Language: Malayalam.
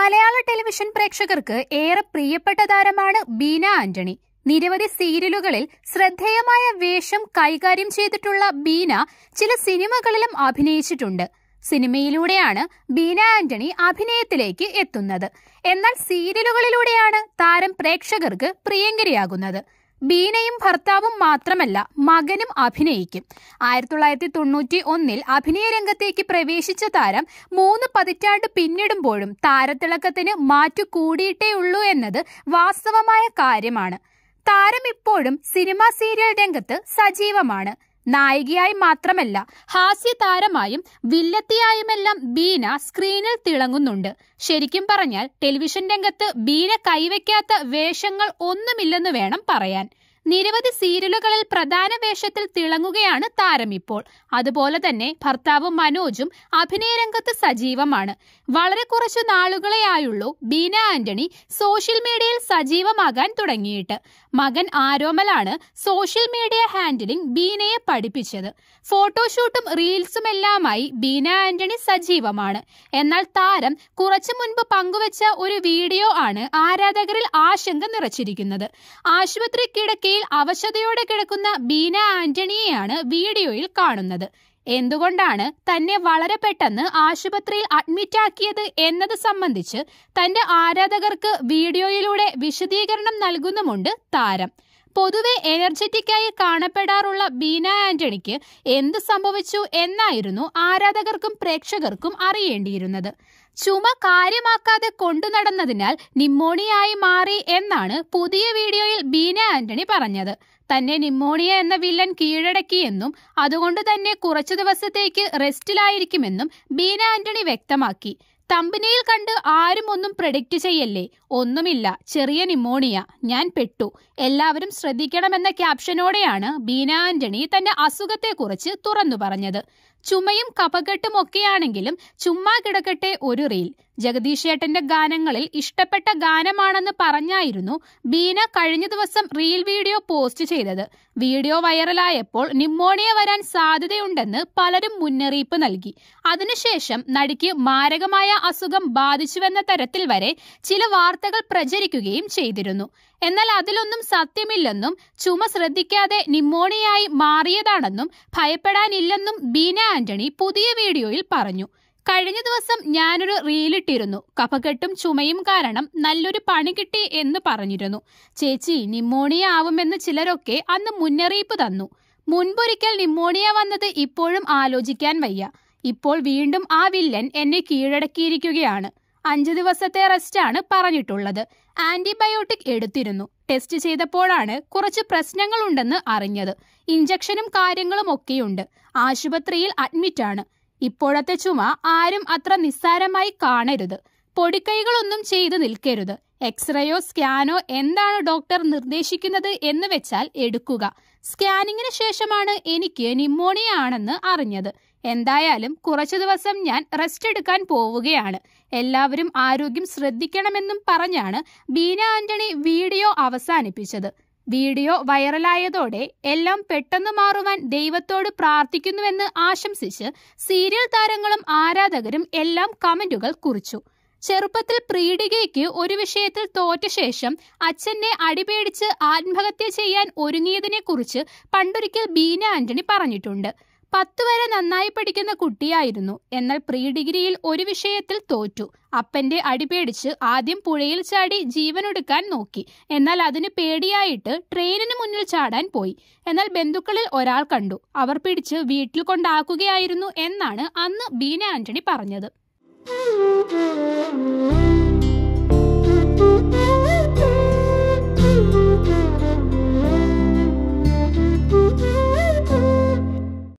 മലയാള ടെലിവിഷൻ പ്രേക്ഷകർക്ക് ഏറെ പ്രിയപ്പെട്ട താരമാണ് ബീന ആന്റണി നിരവധി സീരിയലുകളിൽ ശ്രദ്ധേയമായ വേഷം കൈകാര്യം ചെയ്തിട്ടുള്ള ബീന ചില സിനിമകളിലും അഭിനയിച്ചിട്ടുണ്ട് സിനിമയിലൂടെയാണ് ബീന ആന്റണി അഭിനയത്തിലേക്ക് എത്തുന്നത് എന്നാൽ സീരിയലുകളിലൂടെയാണ് താരം പ്രേക്ഷകർക്ക് പ്രിയങ്കരിയാകുന്നത് ബീനയും ഭർത്താവും മാത്രമല്ല മകനും അഭിനയിക്കും ആയിരത്തി തൊള്ളായിരത്തി തൊണ്ണൂറ്റി ഒന്നിൽ അഭിനയ രംഗത്തേക്ക് പ്രവേശിച്ച താരം മൂന്ന് പതിറ്റാണ്ട് പിന്നിടുമ്പോഴും താരത്തിളക്കത്തിന് മാറ്റു കൂടിയിട്ടേ ഉള്ളൂ എന്നത് വാസ്തവമായ കാര്യമാണ് താരം ഇപ്പോഴും സിനിമാ സീരിയൽ രംഗത്ത് സജീവമാണ് നായികയായി മാത്രമല്ല ഹാസ്യ താരമായും വില്ലത്തിയായുമെല്ലാം ബീന സ്ക്രീനിൽ തിളങ്ങുന്നുണ്ട് ശരിക്കും പറഞ്ഞാൽ ടെലിവിഷൻ രംഗത്ത് ബീന കൈവയ്ക്കാത്ത വേഷങ്ങൾ ഒന്നുമില്ലെന്ന് വേണം പറയാൻ നിരവധി സീരിയലുകളിൽ പ്രധാന വേഷത്തിൽ തിളങ്ങുകയാണ് താരം ഇപ്പോൾ അതുപോലെ തന്നെ ഭർത്താവ് മനോജും അഭിനയരംഗത്ത് സജീവമാണ് വളരെ കുറച്ചു നാളുകളെ ആയുള്ളൂ ബീന ആന്റണി സോഷ്യൽ മീഡിയയിൽ സജീവമാകാൻ തുടങ്ങിയിട്ട് മകൻ ആരോമലാണ് സോഷ്യൽ മീഡിയ ഹാൻഡിലിംഗ് ബീനയെ പഠിപ്പിച്ചത് ഫോട്ടോഷൂട്ടും റീൽസും എല്ലാമായി ബീന ആന്റണി സജീവമാണ് എന്നാൽ താരം കുറച്ചു മുൻപ് പങ്കുവച്ച ഒരു വീഡിയോ ആണ് ആരാധകരിൽ ആശങ്ക നിറച്ചിരിക്കുന്നത് ആശുപത്രി കിടക്കയിൽ അവശതയോടെ കിടക്കുന്ന ബീന ആന്റണിയെയാണ് വീഡിയോയിൽ കാണുന്നത് എന്തുകൊണ്ടാണ് തന്നെ വളരെ പെട്ടെന്ന് ആശുപത്രിയിൽ അഡ്മിറ്റാക്കിയത് എന്നത് സംബന്ധിച്ച് തന്റെ ആരാധകർക്ക് വീഡിയോയിലൂടെ വിശദീകരണം നൽകുന്നുമുണ്ട് താരം പൊതുവെ എനർജറ്റിക്കായി കാണപ്പെടാറുള്ള ബീന ആന്റണിക്ക് എന്ത് സംഭവിച്ചു എന്നായിരുന്നു ആരാധകർക്കും പ്രേക്ഷകർക്കും അറിയേണ്ടിയിരുന്നത് ചുമ കാര്യമാക്കാതെ കൊണ്ടു നടന്നതിനാൽ നിമ്മോണിയായി മാറി എന്നാണ് പുതിയ വീഡിയോയിൽ ബീന ആന്റണി പറഞ്ഞത് തന്നെ നിമ്മോണിയ എന്ന വില്ലൻ കീഴടക്കിയെന്നും അതുകൊണ്ട് തന്നെ കുറച്ചു ദിവസത്തേക്ക് റെസ്റ്റിലായിരിക്കുമെന്നും ബീന ആന്റണി വ്യക്തമാക്കി തമ്പനിയിൽ കണ്ട് ആരും ഒന്നും പ്രഡിക്റ്റ് ചെയ്യല്ലേ ഒന്നുമില്ല ചെറിയ നിമോണിയ ഞാൻ പെട്ടു എല്ലാവരും ശ്രദ്ധിക്കണമെന്ന ക്യാപ്ഷനോടെയാണ് ബീന ആന്റണി തന്റെ അസുഖത്തെക്കുറിച്ച് തുറന്നു പറഞ്ഞത് ചുമയും കപകെട്ടും ഒക്കെയാണെങ്കിലും ചുമ്മാ കിടക്കട്ടെ ഒരു റീൽ ജഗദീഷ് ഏട്ടന്റെ ഗാനങ്ങളിൽ ഇഷ്ടപ്പെട്ട ഗാനമാണെന്ന് പറഞ്ഞായിരുന്നു ബീന കഴിഞ്ഞ ദിവസം റീൽ വീഡിയോ പോസ്റ്റ് ചെയ്തത് വീഡിയോ വൈറലായപ്പോൾ നിമോണിയ വരാൻ സാധ്യതയുണ്ടെന്ന് പലരും മുന്നറിയിപ്പ് നൽകി അതിനുശേഷം നടിക്ക് മാരകമായ അസുഖം ബാധിച്ചുവെന്ന തരത്തിൽ വരെ ചില വാർത്തകൾ പ്രചരിക്കുകയും ചെയ്തിരുന്നു എന്നാൽ അതിലൊന്നും സത്യമില്ലെന്നും ചുമ ശ്രദ്ധിക്കാതെ നിമോണിയായി മാറിയതാണെന്നും ഭയപ്പെടാനില്ലെന്നും ബീന ആന്റണി പുതിയ വീഡിയോയിൽ പറഞ്ഞു കഴിഞ്ഞ ദിവസം ഞാനൊരു റീലിട്ടിരുന്നു കഫക്കെട്ടും ചുമയും കാരണം നല്ലൊരു പണി കിട്ടി എന്ന് പറഞ്ഞിരുന്നു ചേച്ചി നിമോണിയ ആവുമെന്ന് ചിലരൊക്കെ അന്ന് മുന്നറിയിപ്പ് തന്നു മുൻപൊരിക്കൽ നിമോണിയ വന്നത് ഇപ്പോഴും ആലോചിക്കാൻ വയ്യ ഇപ്പോൾ വീണ്ടും ആ വില്ലൻ എന്നെ കീഴടക്കിയിരിക്കുകയാണ് അഞ്ചു ദിവസത്തെ റെസ്റ്റാണ് പറഞ്ഞിട്ടുള്ളത് ആന്റിബയോട്ടിക് എടുത്തിരുന്നു ടെസ്റ്റ് ചെയ്തപ്പോഴാണ് കുറച്ച് പ്രശ്നങ്ങളുണ്ടെന്ന് അറിഞ്ഞത് ഇഞ്ചക്ഷനും കാര്യങ്ങളും ഒക്കെയുണ്ട് ആശുപത്രിയിൽ അഡ്മിറ്റാണ് ഇപ്പോഴത്തെ ചുമ ആരും അത്ര നിസ്സാരമായി കാണരുത് പൊടിക്കൈകളൊന്നും ചെയ്തു നിൽക്കരുത് എക്സ്റേയോ സ്കാനോ എന്താണ് ഡോക്ടർ നിർദ്ദേശിക്കുന്നത് എന്ന് വെച്ചാൽ എടുക്കുക സ്കാനിങ്ങിന് ശേഷമാണ് എനിക്ക് നിമോണിയ ആണെന്ന് അറിഞ്ഞത് എന്തായാലും കുറച്ചു ദിവസം ഞാൻ റെസ്റ്റ് എടുക്കാൻ പോവുകയാണ് എല്ലാവരും ആരോഗ്യം ശ്രദ്ധിക്കണമെന്നും പറഞ്ഞാണ് ബീന ആന്റണി വീഡിയോ അവസാനിപ്പിച്ചത് വീഡിയോ വൈറലായതോടെ എല്ലാം പെട്ടെന്ന് മാറുവാൻ ദൈവത്തോട് പ്രാർത്ഥിക്കുന്നുവെന്ന് ആശംസിച്ച് സീരിയൽ താരങ്ങളും ആരാധകരും എല്ലാം കമന്റുകൾ കുറിച്ചു ചെറുപ്പത്തിൽ പ്രീഡികയ്ക്ക് ഒരു വിഷയത്തിൽ തോറ്റ ശേഷം അച്ഛനെ അടിപേടിച്ച് ആത്മഹത്യ ചെയ്യാൻ ഒരുങ്ങിയതിനെ കുറിച്ച് പണ്ടൊരിക്കൽ ബീന ആന്റണി പറഞ്ഞിട്ടുണ്ട് പത്ത് വരെ നന്നായി പഠിക്കുന്ന കുട്ടിയായിരുന്നു എന്നാൽ പ്രീ ഡിഗ്രിയിൽ ഒരു വിഷയത്തിൽ തോറ്റു അപ്പന്റെ അടിപേടിച്ച് ആദ്യം പുഴയിൽ ചാടി ജീവനൊടുക്കാൻ നോക്കി എന്നാൽ അതിന് പേടിയായിട്ട് ട്രെയിനിന് മുന്നിൽ ചാടാൻ പോയി എന്നാൽ ബന്ധുക്കളിൽ ഒരാൾ കണ്ടു അവർ പിടിച്ച് വീട്ടിൽ കൊണ്ടാക്കുകയായിരുന്നു എന്നാണ് അന്ന് ബീന ആന്റണി പറഞ്ഞത്